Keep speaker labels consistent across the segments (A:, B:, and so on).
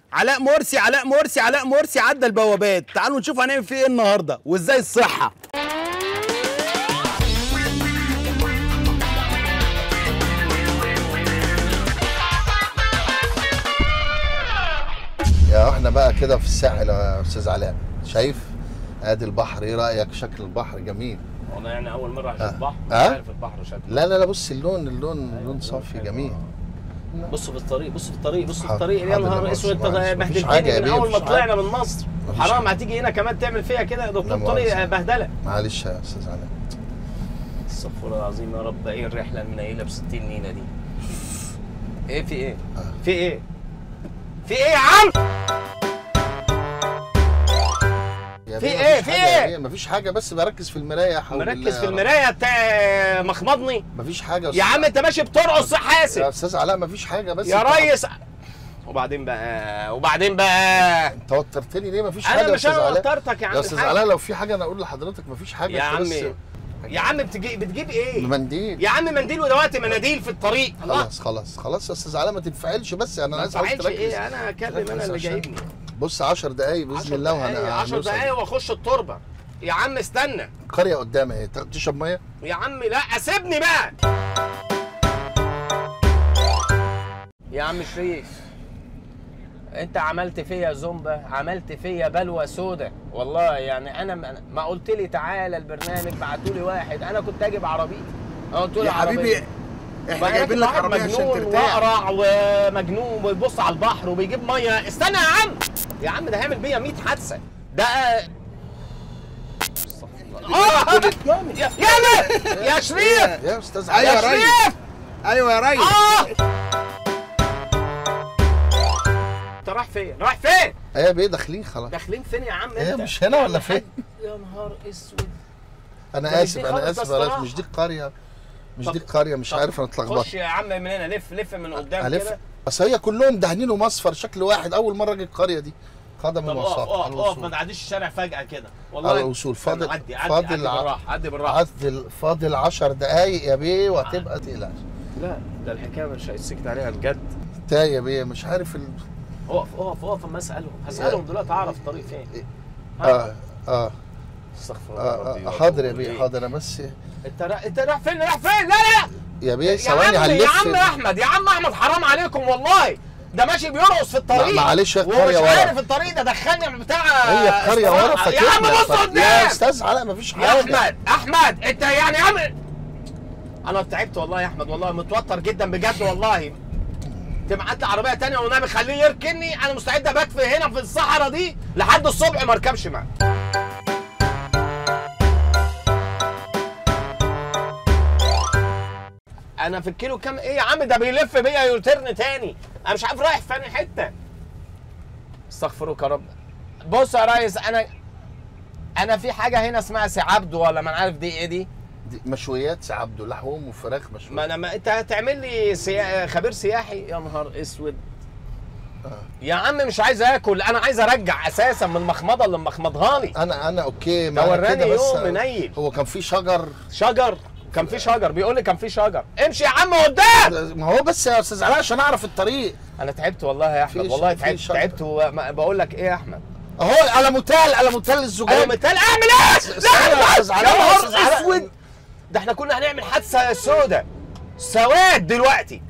A: علاء مرسي علاء مرسي علاء مرسي عدى البوابات تعالوا نشوف هنعمل فيه ايه النهارده وازاي الصحه
B: يا احنا بقى كده في الساحل يا استاذ علاء شايف ادي البحر ايه رايك شكل البحر جميل
C: والله يعني اول مره اشوف
B: آه.
C: بحر مش
B: آه؟
C: عارف البحر شكله
B: لا لا لا بص اللون اللون لون صافي جميل
C: بصوا في الطريق بصوا في الطريق بصوا في
B: حاضر،
C: الطريق يا
B: حاضر،
C: نهار
B: لا
C: اسود انت
B: مؤاخذة، مفيش حاجة
C: بهدلتني
B: يا
C: من
B: بيه،
C: اول ما
B: مفيش
C: طلعنا
B: حاجة.
C: من مصر
B: مفيش
C: حرام
B: حاجة.
C: هتيجي هنا كمان تعمل فيها كده يا
B: لا
C: دكتور
B: مؤاخذة.
C: طريق بهدله
B: معلش يا استاذ علاء
C: استغفر الله العظيم يا رب ايه الرحله المنيله ب 60 نيله دي ايه في ايه في ايه في ايه يا عم
B: يا
C: في
B: بيه
C: إيه؟
B: مفيش
C: في
B: حاجة يا
C: إيه؟
B: بيه، مفيش حاجه بس بركز في المرايه يا حول الله
C: مركز
B: يا
C: في
B: رب.
C: المرايه بتاع مخمضني
B: مفيش حاجه
C: يا
B: أستاذ
C: عم
B: علاء.
C: انت ماشي بترقص
B: يا
C: حاسب
B: استاذ علاء مفيش حاجه بس
C: يا
B: أنت-
C: ريس وبعدين بقى وبعدين بقى
B: انت وترتني ليه مفيش حاجه
C: انا
B: يا
C: مش
B: استاذ
C: انا
B: علاء
C: وترتك يا عم
B: يا استاذ
C: الحاج.
B: علاء لو في حاجه انا اقول لحضرتك مفيش حاجه
C: يا
B: أنت بس-
C: عمي يا عم بتجيب بتجيب ايه
B: المنديل
C: يا عم منديل ودلوقتي مناديل في الطريق الله
B: خلاص خلاص خلاص يا استاذ علاء ما تنفعلش بس انا
C: ما
B: عايز حضرتك
C: تفعلش
B: تركز
C: ايه انا اكلم
B: ركز
C: انا اللي
B: عشان-
C: جايبني
B: بص 10 دقايق باذن الله وهن
C: 10
B: هنوصل.
C: دقايق واخش التربه يا عم استنى
B: قريه قدام اهي ت- تشرب ميه
C: يا عم لا سيبني بقى يا عم شريف انت عملت فيا زومبا عملت فيا بلوى سودا والله يعني انا ما- ما قلت لي تعالى البرنامج بعتوا لي واحد انا كنت اجيب عربيتي انا قلت له
A: يا حبيبي احنا جايبين لك عربيه عشان
C: مجنون
A: ترتاح
C: واقرع ومجنون ويبص على البحر وبيجيب ميه استنى يا عم يا عم ده هيعمل بيا 100 حادثه ده اه يا يا يا شريف
B: يا استاذ
A: أيوة
B: علاء
A: يا ريس.
C: شريف
A: ايوه يا ريس
C: اه انت رايح فين؟ رايح فين؟
B: ايه بيه داخلين خلاص
C: داخلين فين يا عم
B: ايه
C: انت؟
B: مش هنا ولا
C: يا
B: فين
C: يا نهار اسود
B: انا
C: ده مش
B: اسف
C: دي
B: انا
C: خالص،
B: اسف
C: ده
B: يا ريس
C: استراحة.
B: مش دي القريه مش
C: طب-
B: دي القريه مش
C: طب
B: عارف انا اتلخبطت
C: خش يا عم من هنا لف لف من قدام
B: الف
C: كده
B: اصل هي كلهم دهنين ومصفر شكل واحد اول مره اجي القريه دي قدم
C: طب اقف
B: الوسط
C: اقف
B: على
C: اقف ما
B: الوصول
C: تعديش الشارع فجأة كده والله
B: على الوصول فاضل
C: عدي عدي
B: فاضل
C: عدي
B: ع-
C: بالراحة عدي بالراحة
B: فاضل فاضل 10 دقايق يا بيه وهتبقى تقلقش
C: لا ده الحكاية مش هيتسكت عليها بجد
B: تايه يا بيه مش عارف ال...
C: اقف اقف اقف اما اسالهم هسالهم دلوقتي اعرف الطريق فين
B: اه اه
C: استغفر الله
B: آه،
C: ربي
B: آه، حاضر يا
C: وأتوب
B: بيه
C: إليه.
B: حاضر انا بس
C: انت را... انت رايح فين رايح فين لا لا
B: يا بيه
C: يا
B: ثواني
C: عم يا
B: هنلف
C: عم احمد يا عم احمد حرام عليكم والله ده ماشي بيرقص في الطريق
B: لا، معلش يا
C: ومش
B: القرية ورا.
C: عارف الطريق ده دخلني بتاع
B: هي القريه ورا
C: استراحة. يا عم
B: فاتتنا
C: بص
B: ف- يا
C: قدام
B: استاذ علاء مفيش
C: يا
B: حاجه
C: احمد احمد انت يعني يا عم انا تعبت والله يا احمد والله متوتر جدا بجد والله تبعت لي عربيه تانية والنبي خليه يركني انا مستعد ابات في هنا في الصحراء دي لحد الصبح ما اركبش معاه انا في الكيلو كام ايه يا عم ده بيلف بيا يوترن تاني انا مش عارف رايح فين حته استغفرك يا رب بص يا ريس انا انا في حاجه هنا اسمها سي عبده ولا ما أنا عارف دي ايه دي
B: دي مشويات سي عبده لحوم وفراخ
C: ما
B: مشويه
C: انا ما انت هتعمل لي سيا... خبير سياحي يا نهار اسود يا عم مش عايز اكل انا عايز ارجع اساسا من المخمضه اللي مخمضهاني
B: انا انا اوكي
C: ده
B: ما أنا
C: وراني
B: كده بس
C: يوم منيل
B: هو كان في شجر
C: شجر كان في شجر بيقول لي كان في شجر امشي يا عم قدام
B: ما هو بس يا استاذ علاء عشان اعرف الطريق
C: انا تعبت والله يا احمد
B: في ش-
C: والله
B: في
C: تعبت
B: شجر.
C: تعبت وما- بقول لك ايه يا احمد
B: اهو على موتال على موتال
C: انا
B: الزجاج
C: متهيألي اعمل ايه؟
B: استنى يا
C: لا
B: أستاذ
C: يا
B: علاء، يا
C: نهار
B: أستاذ علاء.
C: اسود ده احنا كنا هنعمل حادثه سودة سواد دلوقتي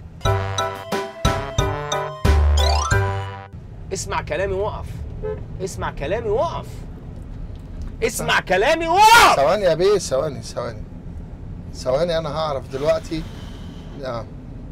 C: اسمع كلامي وقف اسمع كلامي وقف اسمع كلامي وقف
B: ثواني يا بيه ثواني ثواني ثواني انا هعرف دلوقتي اه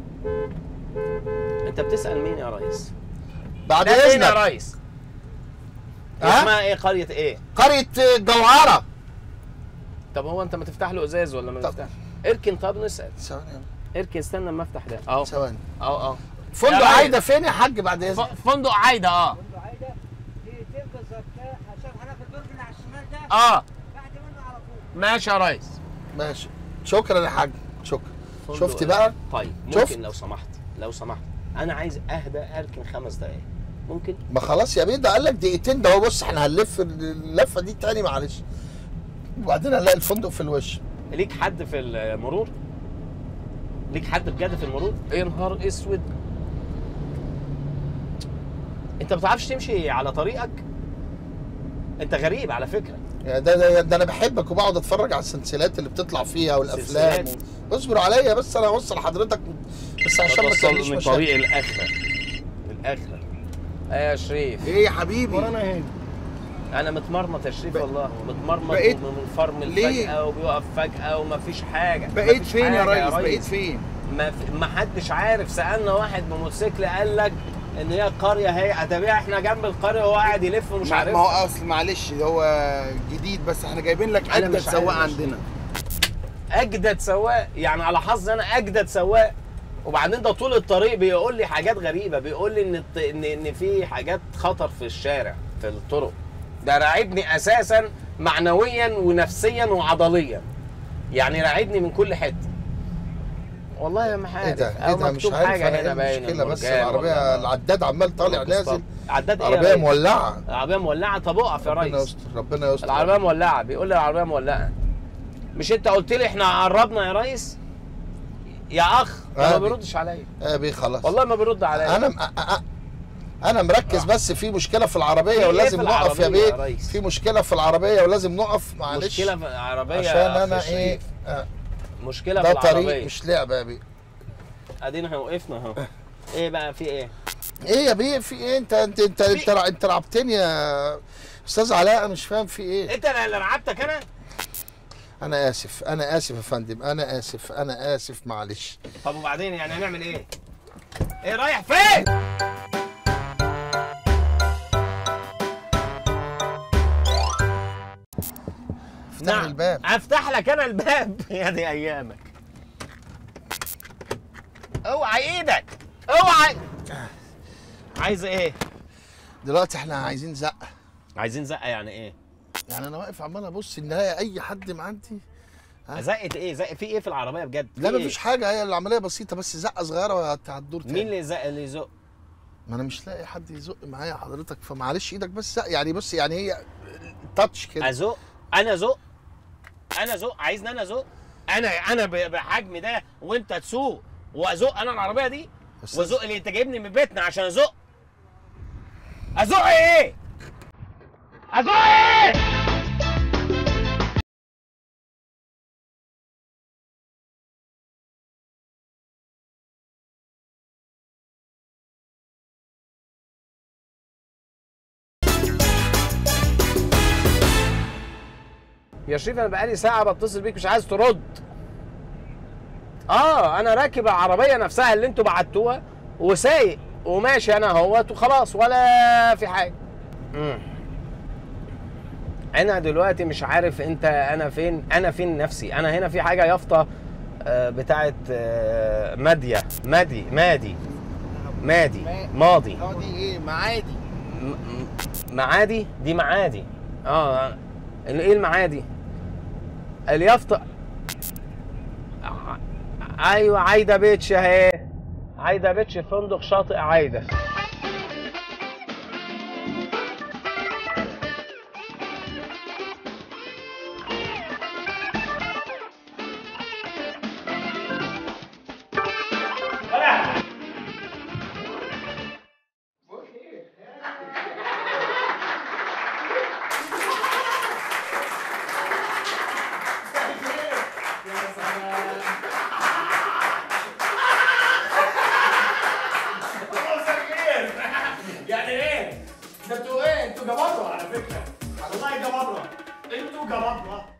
C: انت بتسال مين يا ريس؟
B: بعد
C: ده فين يا
B: اذنك
C: ريس؟
B: ها؟
C: اسمها ايه قريه ايه؟
B: قريه جوهره
C: طب هو انت ما تفتح له ازاز ولا ما
B: طب.
C: تفتح؟ اركن طب نسال
B: ثواني
C: اركن استنى اما افتح ده اهو
B: ثواني
C: اهو اهو
B: فندق
C: يا ريس.
B: عايده فين يا حاج بعد اذنك
C: ف- فندق عايده اه
D: عايده دقيقتين بالظبط عشان حضرتك البرج اللي على الشمال ده
C: اه
D: بعد منه على طول
C: ماشي يا ريس
B: ماشي شكرا يا حاج شكرا
C: فندق
B: شفت
C: إيه؟
B: بقى
C: طيب
B: شفت؟
C: ممكن لو سمحت لو سمحت انا عايز اهدى اركن خمس دقايق ممكن
B: ما خلاص يا بيه ده قال لك دقيقتين ده هو بص احنا هنلف اللفه دي تاني معلش وبعدين هنلاقي الفندق في الوش
C: ليك حد في المرور ليك حد بجد في المرور ايه نهار اسود انت ما بتعرفش تمشي على طريقك انت غريب على فكره
B: يا ده, ده, ده انا بحبك وبقعد اتفرج على السلسلات اللي بتطلع فيها والافلام
C: سلسلات.
B: اصبر عليا بس انا اوصل لحضرتك بس عشان ما
C: توصل
B: تعمليش
C: من
B: مشاكل
C: طريق الاخره الاخره ايه يا شريف
A: ايه يا حبيبي
E: ورانا هنا
C: انا متمرمط يا شريف
A: بق-
C: والله متمرمط
A: بقيت-
C: ومنفرمل
A: ليه؟
C: فجاه وبيقف فجاه ومفيش حاجه
A: بقيت
C: مفيش
A: فين يا
C: حاجة
A: ريس بقيت فين
C: ما, في- ما حدش عارف سالنا واحد بموتوسيكل قال لك ان هي القريه هي ادبيه احنا جنب القريه وهو قاعد يلف ومش
A: ما
C: عارف
A: ما هو اصل معلش هو جديد بس احنا جايبين لك
C: أنا
A: اجدد
C: مش
A: سواق
C: عارف.
A: عندنا
C: اجدد سواق يعني على حظي انا اجدد سواق وبعدين ده طول الطريق بيقول لي حاجات غريبه بيقول لي ان الط- ان ان في حاجات خطر في الشارع في الطرق ده راعبني اساسا معنويا ونفسيا وعضليا يعني راعبني من كل حته والله ما عارف
B: ايه ده ايه
C: أو
B: ده مش
C: مكتوب
B: عارف
C: حاجه
B: انا
C: هنا
B: ايه
C: باين
B: المشكله بس
C: المرجان
B: العربيه
C: ولا-
B: العداد عمال طالع
C: ولا
B: نازل
C: قسطاط. عداد ايه يا
B: عربيه
C: ريس؟
B: مولعه
C: العربيه مولعه طب اقف يا
B: ربنا
C: ريس
B: يستر ربنا يستر
C: العربيه مولعه بيقول لي العربيه مولعه مش انت قلت لي احنا قربنا يا ريس يا اخ ده ما
B: آه.
C: بيردش عليا
B: اه بيه خلاص
C: والله ما بيرد عليا
B: انا م... أ- أ- انا مركز بس في مشكله في
C: في
B: العربيه
C: إيه
B: ولازم
C: في
B: نقف يا
C: العربية يا
B: بيه
C: ريس؟
B: في مشكله في العربيه ولازم نقف معلش
C: مشكله في العربيه
B: عشان
C: يا
B: انا
C: أخ
B: ايه
C: شريف.
B: آه،
C: مشكله
B: ده
C: في العربيه
B: طريق مش لعبه يا بيه
C: ادينا احنا وقفنا اهو ايه بقى في ايه
B: ايه يا بيه في ايه انت انت انت انت, انت رعبتني يا استاذ علاء أنا مش فاهم في ايه
C: انت اللي رعبتك انا
B: انا اسف انا اسف يا فندم انا اسف انا اسف معلش
C: طب وبعدين يعني هنعمل ايه ايه رايح فين
B: افتح لي الباب
C: افتح لك انا الباب يا دي ايامك اوعى ايدك اوعى عايز ايه
B: دلوقتي احنا عايزين زقه
C: عايزين زقه يعني ايه
B: يعني انا واقف عمال ابص ان هي اي حد معدي ها؟
C: زقه ايه زقه في ايه في العربيه بجد في
B: لا
C: إيه؟
B: مفيش حاجه هي العمليه بسيطه بس زقه صغيره وهتدور تاني
C: مين اللي زق اللي يزق
B: ما انا مش لاقي حد يزق معايا حضرتك فمعلش ايدك بس زق يعني بص يعني هي تاتش كده
C: ازق انا ازق انا ازق عايزني انا ازق انا انا ب- بحجمي ده وانت تسوق وازق انا العربيه دي
B: بس
C: وازق اللي انت جايبني من بيتنا عشان ازق ازق ايه ازق ايه يا شريف انا بقالي ساعه بتصل بيك مش عايز ترد اه انا راكب العربيه نفسها اللي انتوا بعتوها وسايق وماشي انا اهوت وخلاص ولا في حاجه مم. انا دلوقتي مش عارف انت انا فين انا فين نفسي انا هنا في حاجه يافطه آه، بتاعت آه، ماديه مادي مادي مادي ماضي
A: اه دي ايه معادي
C: م- م- معادي دي معادي اه ال- ايه المعادي اليافطه ع- ايوه عايده بيتش اهي عايده بيتش فندق شاطئ عايده
E: يعني ايه؟ ده انتوا ايه؟ انتوا جبابره على فكره والله جبابره انتوا جبابره